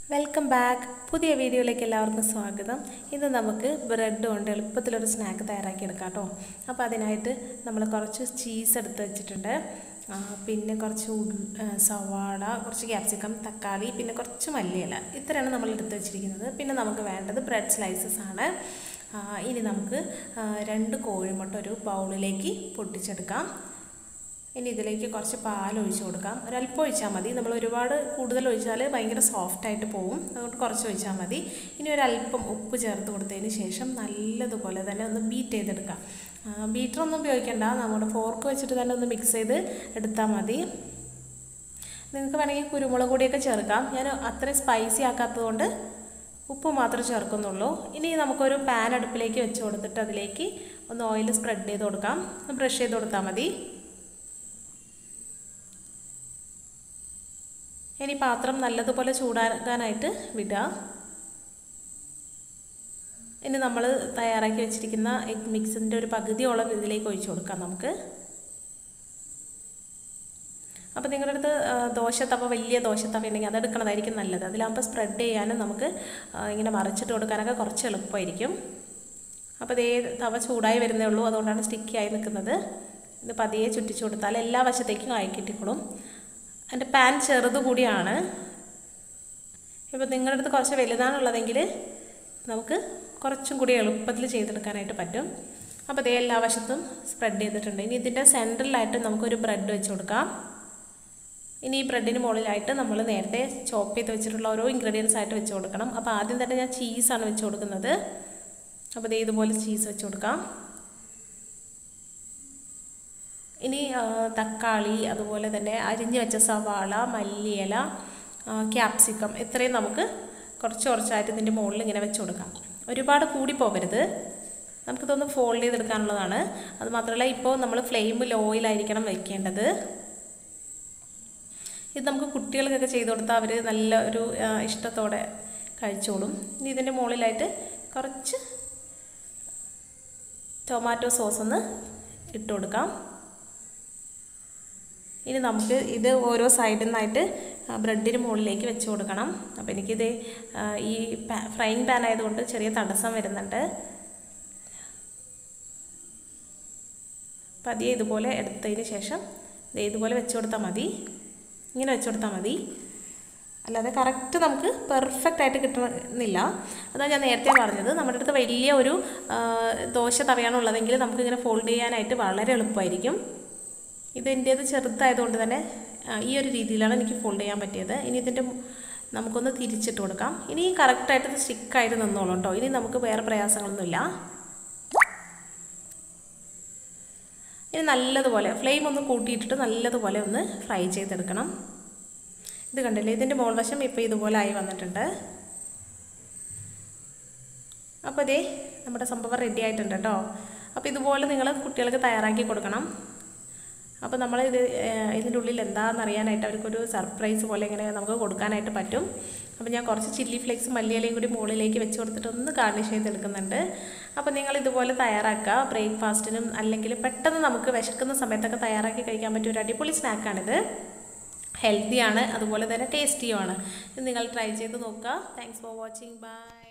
welcome back പുതിയ വീഡിയോയിലേക്ക് എല്ലാവർക്കും സ്വാഗതം ഇന്ന് നമുക്ക് ബ്രെഡ് കൊണ്ട് എളുപ്പത്തിലൊരു സ്നാക്ക് തയ്യാറാക്കിയെടുക്കാം കേട്ടോ അപ്പോൾ അതിനായിട്ട് നമ്മൾ കുറച്ച് ചീസ് എടുത്ത് വെച്ചിട്ടുണ്ട് ആ, പിന്നെ കുറച്ച് ഉൾ- ആ, സവാള കുറച്ച് ക്യാപ്സിക്കം തക്കാളി പിന്നെ കുറച്ച് മല്ലിയില ഇത്രയാണ് നമ്മൾ എടുത്ത് വെച്ചിരിക്കുന്നത് പിന്നെ നമുക്ക് വേണ്ടത് ബ്രെഡ് സ്ലൈസസ് ആണ് ആ, ഇനി നമുക്ക് ആ, രണ്ട് കോഴിമുട്ട ഒരു ബൗളിലേക്ക് പൊട്ടിച്ചെടുക്കാം ഇനി ഇതിലേക്ക് കുറച്ച് പാൽ ഒഴിച്ച് കൊടുക്കാം ഒരല്പം ഒഴിച്ചാൽ മതി നമ്മൾ ഒരുപാട് കൂടുതൽ ഒഴിച്ചാൽ ഭയങ്കര സോഫ്റ്റ് ആയിട്ട് പോവും അതുകൊണ്ട് കുറച്ച് ഒഴിച്ചാൽ മതി ഇനി ഒരല്പം ഉപ്പ് ചേർത്ത് കൊടുത്തതിന് ശേഷം നല്ലതുപോലെ തന്നെ ഒന്ന് ബീറ്റ് ചെയ്തെടുക്കാം ബീറ്ററൊന്നും ഉപയോഗിക്കേണ്ട നമ്മുടെ ഫോർക്ക് വെച്ചിട്ട് തന്നെ ഒന്ന് മിക്സ് ചെയ്ത് എടുത്താൽ മതി നിങ്ങൾക്ക് വേണമെങ്കിൽ കുരുമുളക് പൊടിയൊക്കെ ചേർക്കാം ഞാൻ അത്രയും സ്പൈസി ആക്കാത്തതുകൊണ്ട് ഉപ്പ് മാത്രമേ ചേർക്കുന്നുള്ളൂ ഇനി നമുക്കൊരു പാൻ അടുപ്പിലേക്ക് വെച്ച് കൊടുത്തിട്ട് അതിലേക്ക് ഒന്ന് ഓയിൽ സ്പ്രെഡ് ചെയ്ത് കൊടുക്കാം ഒന്ന് ബ്രഷ് ചെയ്ത് കൊടുത്താൽ മതി ഇനി പാത്രം നല്ലതുപോലെ ചൂടാക്കാനായിട്ട് വിടുക ഇനി നമ്മൾ തയ്യാറാക്കി വെച്ചിരിക്കുന്ന എഗ് മിക്സിൻ്റെ ഒരു പകുതിയോളം ഇതിലേക്ക് ഒഴിച്ചു കൊടുക്കാം നമുക്ക് അപ്പോൾ നിങ്ങളുടെ അടുത്ത് ആ, ദോശത്തവ വലിയ ദോശത്തവ ഉണ്ടെങ്കിൽ അതെടുക്കണതായിരിക്കും നല്ലത് അതിലാകുമ്പോൾ സ്പ്രെഡ് ചെയ്യാനും നമുക്ക് ആ, ഇങ്ങനെ മറിച്ചിട്ട് കൊടുക്കാനൊക്കെ കുറച്ച് എളുപ്പമായിരിക്കും അപ്പോൾ ഇതേ തവ ചൂടായി വരുന്നേ ഉള്ളൂ അതുകൊണ്ടാണ് sticky ആയി നിൽക്കുന്നത് ഇത് പതിയെ ചുറ്റിച്ചു കൊടുത്താൽ എല്ലാ വശത്തേക്കും ആയി കിട്ടിക്കോളും എൻ്റെ പാൻ ചെറുത് കൂടിയാണ് ഇപ്പോൾ നിങ്ങളുടെ അടുത്ത് കുറച്ച് വലുതാണുള്ളതെങ്കിൽ നമുക്ക് കുറച്ചും കൂടി എളുപ്പത്തിൽ ചെയ്തെടുക്കാനായിട്ട് പറ്റും അപ്പോൾ ഇതേ എല്ലാ വശത്തും സ്പ്രെഡ് ചെയ്തിട്ടുണ്ട് ഇനി ഇതിൻ്റെ സെൻറ്ററിലായിട്ട് നമുക്കൊരു ബ്രെഡ് വെച്ച് കൊടുക്കാം ഇനി ഈ ബ്രെഡിന് മുകളിലായിട്ട് നമ്മൾ നേരത്തെ ചോപ്പ് ചെയ്ത് വെച്ചിട്ടുള്ള ഓരോ ഇൻഗ്രീഡിയൻസ് ആയിട്ട് വെച്ച് കൊടുക്കണം അപ്പോൾ ആദ്യം തന്നെ ഞാൻ ചീസാണ് വെച്ച് കൊടുക്കുന്നത് അപ്പോൾ ദേ ഇതുപോലെ ചീസ് വെച്ച് കൊടുക്കാം ഇനി ആ, തക്കാളി അതുപോലെ തന്നെ അരിഞ്ഞു വെച്ച സവാള മല്ലിയില ക്യാപ്സിക്കം ഇത്രയും നമുക്ക് കുറച്ച് കുറച്ചായിട്ട് ഇതിൻ്റെ മുകളിൽ ഇങ്ങനെ വെച്ച് കൊടുക്കാം ഒരുപാട് കൂടി പോകരുത് നമുക്കിതൊന്ന് ഫോൾഡ് ചെയ്തെടുക്കാനുള്ളതാണ് അത് മാത്രമല്ല ഇപ്പോൾ നമ്മൾ ഫ്ലെയിം ലോയിലായിരിക്കണം വെക്കേണ്ടത് ഇത് നമുക്ക് കുട്ടികൾക്കൊക്കെ ചെയ്ത് കൊടുത്താൽ അവർ നല്ല ഒരു ആ, ഇഷ്ടത്തോടെ കഴിച്ചോളും ഇനി ഇതിൻ്റെ മുകളിലായിട്ട് കുറച്ച് ടൊമാറ്റോ സോസ് ഒന്ന് ഇട്ട് കൊടുക്കാം ഇനി നമുക്ക് ഇത് ഓരോ സൈഡിൽ നിന്നായിട്ട് ബ്രെഡിന് മുകളിലേക്ക് വെച്ച് കൊടുക്കണം അപ്പോൾ എനിക്കിത് ആ, ഈ ഫ്രൈങ് പാൻ ആയതുകൊണ്ട് ചെറിയ തടസ്സം വരുന്നുണ്ട് പതിയെ ഇതുപോലെ എടുത്തതിന് ശേഷം ദേ ഇതുപോലെ വെച്ച് കൊടുത്താൽ മതി ഇങ്ങനെ വെച്ച് കൊടുത്താൽ മതി അല്ലാതെ കറക്റ്റ് നമുക്ക് പെർഫെക്റ്റ് ആയിട്ട് കിട്ടുന്നില്ല അതാണ് ഞാൻ നേരത്തെ പറഞ്ഞത് നമ്മുടെ അടുത്ത് വലിയ ഒരു ആ, ദോശ തവയാണുള്ളതെങ്കിൽ നമുക്കിങ്ങനെ ഫോൾഡ് ചെയ്യാനായിട്ട് വളരെ എളുപ്പമായിരിക്കും ഇത് എൻ്റേത് ചെറുതായതുകൊണ്ട് തന്നെ ആ, ഈ ഒരു രീതിയിലാണ് എനിക്ക് ഫോൾഡ് ചെയ്യാൻ പറ്റിയത് ഇനി ഇതിൻ്റെ മു- നമുക്കൊന്ന് തിരിച്ചിട്ട് കൊടുക്കാം ഇനി കറക്റ്റായിട്ട് ഇത് സ്റ്റിക്കായിട്ട് നിന്നോളും കേട്ടോ ഇനി നമുക്ക് വേറെ പ്രയാസങ്ങളൊന്നുമില്ല ഇനി നല്ലതുപോലെ ഫ്ലെയിം ഒന്ന് കൂട്ടിയിട്ടിട്ട് നല്ലതുപോലെ ഒന്ന് ഫ്രൈ ചെയ്തെടുക്കണം ഇത് കണ്ടില്ലേ ഇതിൻ്റെ മോൾ വശം ഇപ്പോൾ ഇതുപോലെ ആയി വന്നിട്ടുണ്ട് അപ്പോൾ ഇതേ നമ്മുടെ സംഭവം റെഡി ആയിട്ടുണ്ട് കേട്ടോ അപ്പോൾ ഇതുപോലെ നിങ്ങൾ കുട്ടികൾക്ക് തയ്യാറാക്കി കൊടുക്കണം അപ്പോൾ നമ്മൾ ഇത് ഏഹ്, ഇതിൻ്റെ ഉള്ളിൽ എന്താണെന്ന് അറിയാനായിട്ട് അവർക്കൊരു സർപ്രൈസ് പോലെ ഇങ്ങനെ നമുക്ക് കൊടുക്കാനായിട്ട് പറ്റും അപ്പോൾ ഞാൻ കുറച്ച് ചില്ലി ഫ്ലേക്സ് മല്ലിയിലയും കൂടി മുകളിലേക്ക് വെച്ച് കൊടുത്തിട്ട് ഒന്ന് ഗാർണിഷ് ചെയ്തെടുക്കുന്നുണ്ട് അപ്പോൾ നിങ്ങൾ ഇതുപോലെ തയ്യാറാക്കുക ബ്രേക്ക്ഫാസ്റ്റിനും അല്ലെങ്കിൽ പെട്ടെന്ന് നമുക്ക് വിശക്കുന്ന സമയത്തൊക്കെ തയ്യാറാക്കി കഴിക്കാൻ പറ്റിയ ഒരു അടിപൊളി സ്നാക്കാണിത് ഹെൽത്തിയാണ് അതുപോലെ തന്നെ ടേസ്റ്റിയുമാണ് ഇത് നിങ്ങൾ ട്രൈ ചെയ്ത് നോക്കുക താങ്ക്സ് ഫോർ വാച്ചിങ് ബൈ